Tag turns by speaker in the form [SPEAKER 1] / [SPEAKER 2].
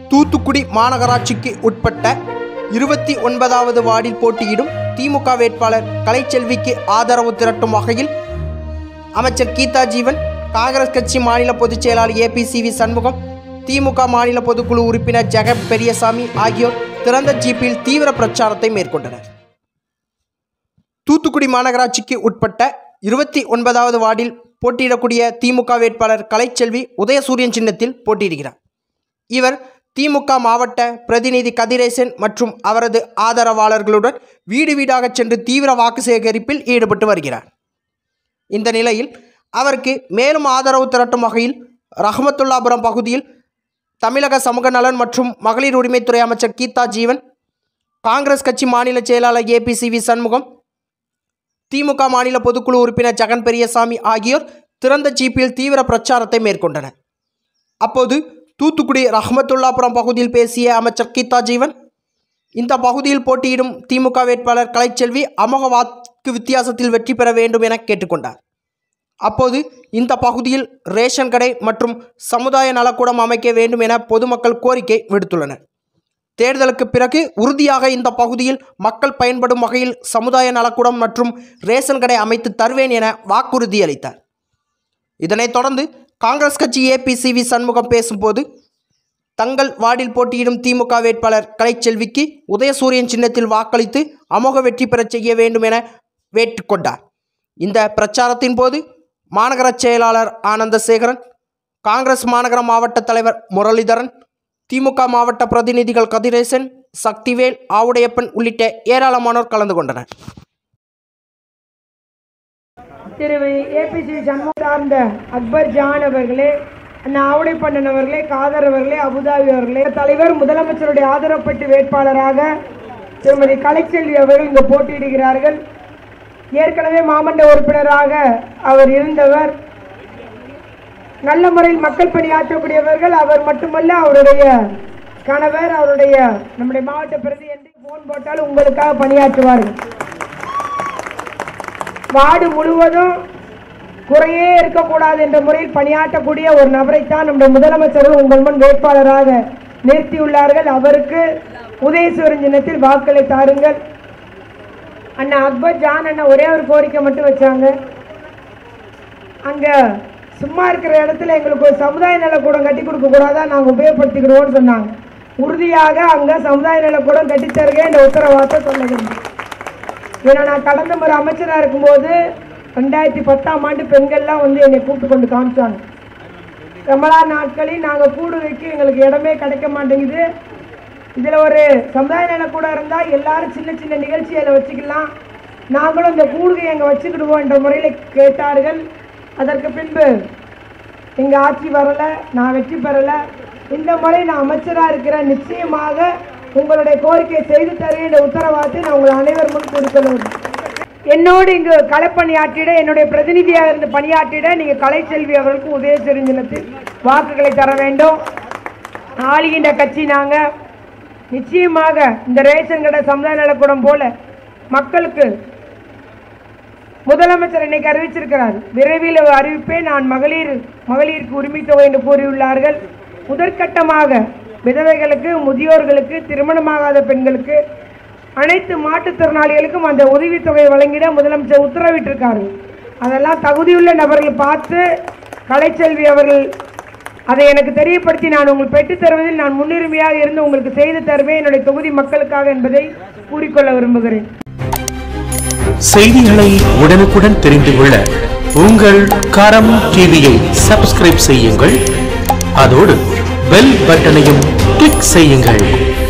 [SPEAKER 1] தூத்துக்குடி மாநகராட்சிக்கு உட்பட்ட இருபத்தி ஒன்பதாவது வார்டில் போட்டியிடும் திமுக வேட்பாளர் கலைச்செல்விக்கு ஆதரவு திரட்டும் வகையில் அமைச்சர் கீதா ஜீவன் காங்கிரஸ் கட்சி மாநில பொதுச் செயலாளர் ஏபிசிவி சண்முகம் திமுக மாநில பொதுக்குழு உறுப்பினர் ஜெகப் பெரியசாமி ஆகியோர் திறந்த ஜீப்பில் தீவிர பிரச்சாரத்தை மேற்கொண்டனர் தூத்துக்குடி மாநகராட்சிக்கு உட்பட்ட இருபத்தி ஒன்பதாவது வார்டில் போட்டியிடக்கூடிய திமுக வேட்பாளர் கலைச்செல்வி உதயசூரியன் சின்னத்தில் போட்டியிடுகிறார் இவர் திமுக மாவட்ட பிரதிநிதி கதிரேசன் மற்றும் அவரது ஆதரவாளர்களுடன் வீடு வீடாக சென்று தீவிர வாக்கு சேகரிப்பில் ஈடுபட்டு வருகிறார் இந்த நிலையில் அவருக்கு மேலும் ஆதரவு திரட்டும் வகையில் ரஹமத்துல்லாபுரம் பகுதியில் தமிழக சமூக நலன் மற்றும் மகளிர் உரிமைத்துறை அமைச்சர் கீதா ஜீவன் காங்கிரஸ் கட்சி மாநில செயலாளர் ஏபிசிவி சண்முகம் திமுக மாநில பொதுக்குழு உறுப்பினர் ஜெகன் பெரியசாமி ஆகியோர் திறந்த ஜீப்பில் தீவிர பிரச்சாரத்தை மேற்கொண்டனர் அப்போது தூத்துக்குடி ரஹமத்துல்லாபுரம் பகுதியில் பேசிய அமைச்சர் கீதா ஜீவன் இந்த பகுதியில் போட்டியிடும் திமுக வேட்பாளர் கலைச்செல்வி அமோக வாக்கு வித்தியாசத்தில் வெற்றி பெற வேண்டும் என கேட்டுக்கொண்டார் அப்போது இந்த பகுதியில் ரேஷன் கடை மற்றும் சமுதாய நலக்கூடம் அமைக்க வேண்டும் என பொதுமக்கள் கோரிக்கை விடுத்துள்ளனர் தேர்தலுக்கு பிறகு உறுதியாக இந்த பகுதியில் மக்கள் பயன்படும் வகையில் சமுதாய நலக்கூடம் மற்றும் ரேஷன் கடை அமைத்து தருவேன் என வாக்குறுதி அளித்தார் இதனைத் தொடர்ந்து காங்கிரஸ் கட்சி ஏபிசிவி சண்முகம் பேசும்போது தங்கள் வார்டில் போட்டியிடும் திமுக வேட்பாளர் கலைச்செல்விக்கு உதயசூரியன் சின்னத்தில் வாக்களித்து அமோக வெற்றி பெறச் செய்ய வேண்டும் என வேட்டுக்கொண்டார் இந்த பிரச்சாரத்தின் போது மாநகர செயலாளர் ஆனந்தசேகரன் காங்கிரஸ் மாநகர மாவட்ட தலைவர் முரளிதரன் திமுக மாவட்ட பிரதிநிதிகள் கதிரேசன் சக்திவேல் ஆவுடையப்பன் உள்ளிட்ட ஏராளமானோர் கலந்து கொண்டனர்
[SPEAKER 2] திரு ஏபிசி சண்முகம் சார்ந்த அக்பர் ஜான் அவர்களே அண்ணா ஆவுடைப்பண்ணன் அவர்களே காதர் அவர்களே அபுதாபி அவர்களே தலைவர் முதலமைச்சருடைய ஆதரப்பட்டு வேட்பாளராக திருமதி கலைச்செல்வி அவர்கள் இங்கு போட்டியிடுகிறார்கள் ஏற்கனவே மாமன்ற உறுப்பினராக அவர் இருந்தவர் நல்ல முறையில் மக்கள் பணியாற்றக்கூடியவர்கள் அவர் மட்டுமல்ல அவருடைய கணவர் அவருடைய நம்முடைய மாவட்ட பிரதி என்று போன் போட்டால் உங்களுக்காக பணியாற்றுவார்கள் வார்டு முழுவதும் குறையே இருக்கக்கூடாது என்ற முறையில் பணியாற்றக்கூடிய ஒரு நபரைத்தான் நம்முடைய முதலமைச்சர்கள் உங்கள் முன் வேட்பாளராக நிறுத்தியுள்ளார்கள் அவருக்கு உதயசூரன் சின்னத்தில் வாக்களை தாருங்கள் அண்ணா அக்பர் ஜான் அண்ணா ஒரே ஒரு கோரிக்கை மட்டும் வச்சாங்க அங்க சும்மா இருக்கிற இடத்துல எங்களுக்கு ஒரு சமுதாய நலக்கூடம் கட்டி கொடுக்க கூடாதா நாங்கள் உபயோகப்படுத்திக்கிறோம்னு சொன்னாங்க உறுதியாக அங்க சமுதாய நலக்கூடம் கட்டி தருக இந்த உத்தரவாதத்தை சொல்ல வேண்டும் ஏன்னா நான் கடந்த முறை அமைச்சராக இருக்கும்போது ரெண்டாயிரத்தி பத்தாம் ஆண்டு பெண்கள்லாம் வந்து என்னை கூப்பிட்டு கொண்டு காமிச்சாங்க ரமலா நாட்களில் நாங்கள் கூடு வைக்க எங்களுக்கு இடமே கிடைக்க மாட்டேங்குது இதில் ஒரு சமுதாய நல கூட இருந்தால் எல்லாரும் சின்ன சின்ன நிகழ்ச்சிகளை வச்சுக்கலாம் நாங்களும் இந்த கூடுகை அங்கே வச்சுக்கிடுவோம் என்ற முறையில் கேட்டார்கள் அதற்கு பின்பு எங்கள் ஆட்சி வரலை நான் வெற்றி பெறலை இந்த முறை நான் அமைச்சராக இருக்கிறேன் நிச்சயமாக உங்களுடைய கோரிக்கையை செய்து தருகின்ற உத்தரவாதத்தை நான் உங்கள் அனைவர் முன் கூறிக்கொள்ள வேண்டும் என்னோடு இங்கு களப்பணியாற்றிட என்னுடைய பிரதிநிதியாக இருந்து பணியாற்றிட நீங்கள் கலைச்செல்வி அவர்களுக்கு உதயசெறிஞ்சினத்தில் வாக்குகளை தர வேண்டும் ஆளுகின்ற கட்சி நாங்கள் நிச்சயமாக இந்த ரேஷன் கடை சமுதாய நலக்கூடம் போல மக்களுக்கு முதலமைச்சர் இன்னைக்கு அறிவிச்சிருக்கிறார் விரைவில் அறிவிப்பே நான் மகளிர் மகளிருக்கு உரிமை தொகை என்று கூறியுள்ளார்கள் முதற்கட்டமாக விதவைகளுக்கு முதியோர்களுக்கு திருமணமாகாத பெண்களுக்கு அனைத்து மாற்றுத்திறனாளிகளுக்கும் அந்த உதவித்தொகை வழங்கிட முதலமைச்சர் உத்தரவிட்டிருக்காரு அதெல்லாம் தகுதியுள்ள நபர்கள் பார்த்து கலைச்செல்வி அவர்கள் அதை எனக்கு தெரியப்படுத்தி நான் உங்களுக்கு பெற்றுத் தருவதில் நான் முன்னுரிமையாக இருந்து உங்களுக்கு செய்து தருவேன் என்னுடைய தொகுதி மக்களுக்காக என்பதை கூறிக்கொள்ள விரும்புகிறேன்
[SPEAKER 3] செய்திகளை உடனுக்குடன் தெரிந்து கொள்ள உங்கள் கரம் டிவியை சப்ஸ்கிரைப் செய்யுங்கள் அதோடு பெல் பட்டனையும் கிளிக் செய்யுங்கள்